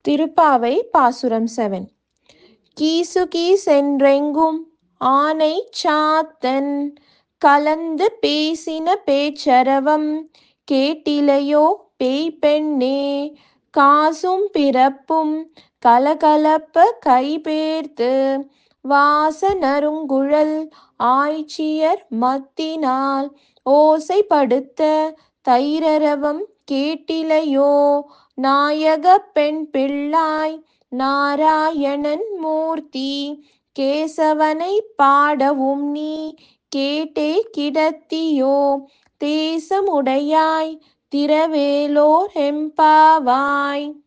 திருப்பாவை பாசுரம் செவன் கீசு கீசென்றெங்கும் ஆனை சாத்தன் கலந்து பேசின பேச்சரவம் கேட்டிலையோ பேய் பெண்ணே காசும் பிறப்பும் கலகலப்ப கைபேர்த்து வாச நறுங்குழல் ஆய்ச்சியர் மத்தினால் ஓசைப்படுத்த தைரரவம் கேட்டிலையோ நாயக பெண் பிள்ளாய் நாராயணன் மூர்த்தி கேசவனை பாடவும் நீ கேட்டே கிடத்தியோ தேசமுடையாய் திரவேலோர் எம்பாவாய்